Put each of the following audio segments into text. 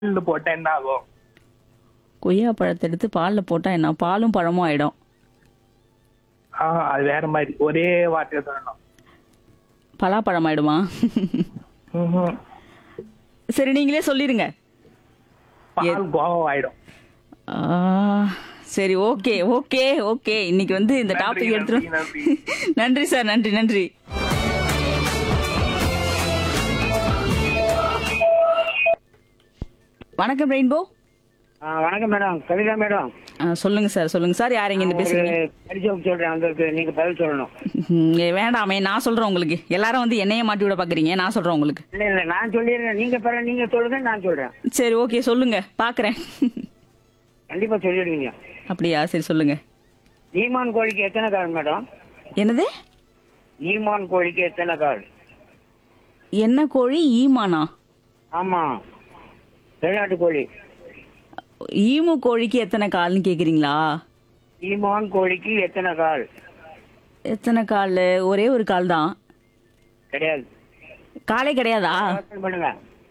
பால்ல போட்டா என்ன ஆகும் கொய்யா பழத்தை எடுத்து பாலில் போட்டால் என்ன பாலும் பழமும் ஆயிடும் ஆ அது வேற மாதிரி ஒரே வார்த்தையை சொல்லணும் பலாப்பழம் ஆயிடுமா ம்ஹும். சரி நீங்களே சொல்லிடுங்க பால் கோவம் ஆயிடும் ஆ, சரி ஓகே ஓகே ஓகே இன்னைக்கு வந்து இந்த நன்றி, டாபிக் நன்றி, எடுத்து நன்றி. நன்றி சார் நன்றி நன்றி வணக்கம் ரெயின்போ ஆ, வணக்கம் மேடம் கவிதா மேடம் ஆ, சொல்லுங்க சார் சொல்லுங்க சார் யார் எங்க ஒரு பேசுறீங்க கடிஜோக் சொல்றேன் உங்களுக்கு நீங்க பதில் சொல்லணும் ம், ஏ, வேண்டாமே நான் சொல்றேன் உங்களுக்கு எல்லாரும் வந்து என்னைய மாட்டி விட பாக்குறீங்க நான் சொல்றேன் உங்களுக்கு இல்ல இல்ல நான் சொல்லிடுறேன் நீங்க பிறகு நீங்க சொல்லுங்க நான் சொல்றேன் சரி ஓகே சொல்லுங்க பாக்குறேன் கண்டிப்பா சொல்லிடுவீங்க அப்படியா சரி சொல்லுங்க ஈமான் கோழிக்கு எத்தனை கால் மேடம் என்னது ஈமான் கோழிக்கு எத்தனை கால் என்ன கோழி ஈமானா ஆமா வெளிநாட்டு கோழி ஈமு கோழிக்கு எத்தனை கால்னு கேக்குறீங்களா ஈமான் கோழிக்கு எத்தனை கால் எத்தனை கால் ஒரே ஒரு கால் தான் கிடையாது காலே கிடையாதா யோசனை பண்ணுங்க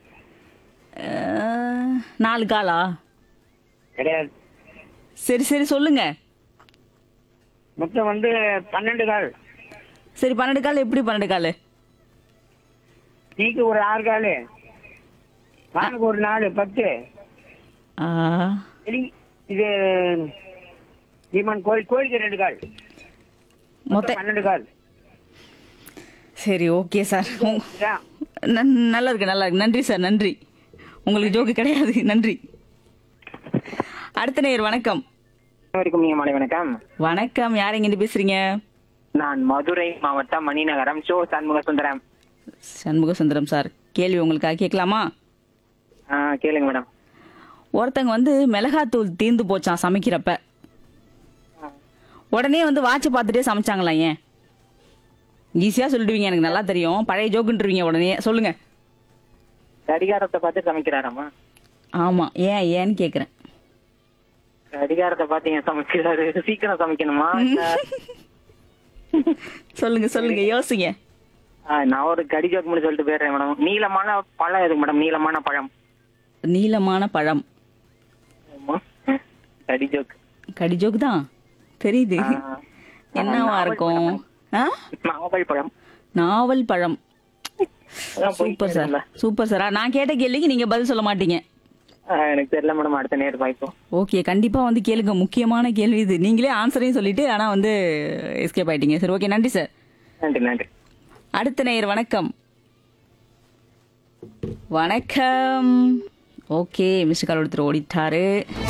அஹ், நாலு காலா கிடையாது சரி சரி சொல்லுங்க மொத்தம் வந்து பன்னெண்டு கால் சரி பன்னெண்டு கால் எப்படி பன்னெண்டு கால் நீக்கு ஒரு ஆறு கால் வானுக்கு ஒரு நாலு பத்து ஆ, சரி, இது ஈமான் கோழி கோழிக்கு ரெண்டு கால் மொத்த மொத்தம் பன்னெண்டு கால் சரி ஓகே சார் உங்க- இதான். ந- நல்லா இருக்கு நல்லா இருக்கு நன்றி சார் நன்றி உங்களுக்கு ஜோக்கு கிடையாது நன்றி அடுத்த நேர் வணக்கம் வரைக்கும் நீங்க மாலை வணக்கம் வணக்கம் யார் எங்கிட்டு பேசுறீங்க நான் மதுரை மாவட்டம் மணிநகரம் சோ சண்முக சுந்தரம் சண்முக சுந்தரம் சார் கேள்வி உங்களுக்காக கேட்கலாமா ஆ, கேளுங்க மேடம் ஒருத்தங்க வந்து மிளகாத்தூள் தீர்ந்து போச்சான் சமைக்கிறப்ப உடனே வந்து வாட்ச் பார்த்துட்டே சமைச்சாங்களாம் ஏன் ஈஸியா சொல்லிடுவீங்க எனக்கு நல்லா தெரியும் பழைய ஜோக்குன்றீங்க உடனே சொல்லுங்க கடிகாரத்தை பார்த்து சமைக்கிறாராமா ஆமா ஏன் ஏன்னு கேக்குறேன் கடிகாரத்தை பார்த்து ஏன் சமைக்கிறாரு சீக்கிரம் சமைக்கணுமா இல்ல, சொல்லுங்க சொல்லுங்க யோசிங்க ஆ, நான் ஒரு கடி ஜோக் மட்டும் சொல்லிட்டு போயிடுறேன் மேடம் நீளமான பழம் எதுக்கு மேடம் நீளமான பழம் நீளமான பழம் ஆமா. கடி ஜோக் கடி ஜோக்கு தான் தெரியுது ஆ. என்னவா நாவல் இருக்கும் ஆ? நாவல் பழம் நாவல் பழம் அதான் போயிட்டே சூப்பர் சார் இருக்குல்ல. சூப்பர் சார் நான் கேட்ட கேள்விக்கு நீங்க பதில் சொல்ல மாட்டீங்க ஆ, எனக்கு தெரியல மேடம் அடுத்த நேரம் வாய்ப்போம் ஓகே கண்டிப்பா வந்து கேளுங்க முக்கியமான கேள்வி இது நீங்களே ஆன்சரையும் சொல்லிட்டு ஆனா வந்து எஸ்கேப் ஆயிட்டீங்க சரி ஓகே நன்றி சார் நன்றி நன்றி அடுத்த நேயர் வணக்கம் வணக்கம் ஓகே மிஸ்டர் கால் ஒருத்தர் ஓடிட்டாரு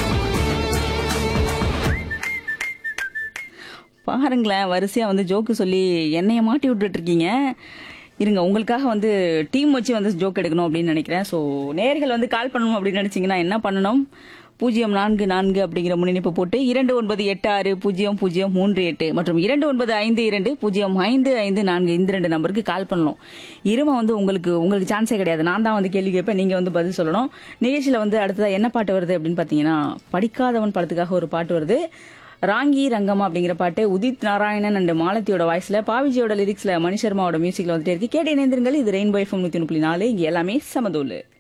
பாருங்களேன் வரிசையா வந்து ஜோக்கு சொல்லி என்னைய மாட்டி விட்டுட்டு இருக்கீங்க இருங்க உங்களுக்காக வந்து டீம் வச்சு வந்து ஜோக் எடுக்கணும் அப்படின்னு நினைக்கிறேன் ஸோ நேர்கள் வந்து கால் பண்ணணும் அப்படின்னு நினைச்சீங்கன்னா என்ன பண்ணணும் பூஜ்ஜியம் நான்கு நான்கு அப்படிங்கிற முன்னிணைப்பு போட்டு இரண்டு ஒன்பது எட்டு ஆறு பூஜ்ஜியம் பூஜ்ஜியம் மூன்று எட்டு மற்றும் இரண்டு ஒன்பது ஐந்து இரண்டு பூஜ்ஜியம் ஐந்து ஐந்து நான்கு இந்த ரெண்டு நம்பருக்கு கால் பண்ணணும் இரும வந்து உங்களுக்கு உங்களுக்கு சான்ஸே கிடையாது நான் தான் வந்து கேள்வி கேட்பேன் நீங்க வந்து பதில் சொல்லணும் நிகழ்ச்சியில வந்து அடுத்ததா என்ன பாட்டு வருது அப்படின்னு பாத்தீங்கன்னா படிக்காதவன் படத்துக்காக ஒரு பாட்டு வருது ராங்கி ரங்கம்மா அப்படிங்கிற பாட்டு உதித் நாராயணன் அண்ட் மாலத்தியோட வாய்ஸ்ல பாவிஜியோட லிரிக்ஸ்ல மணிஷர்மாவோட மியூசிக்ல வந்துட்டே இருக்கு கேட்டு இணைந்திருங்கள் இது ரெயின்போ எஃப்எம் நூத்தி ஒன்று புள்ளி நாலு இங்க எல்லாமே சமதூலு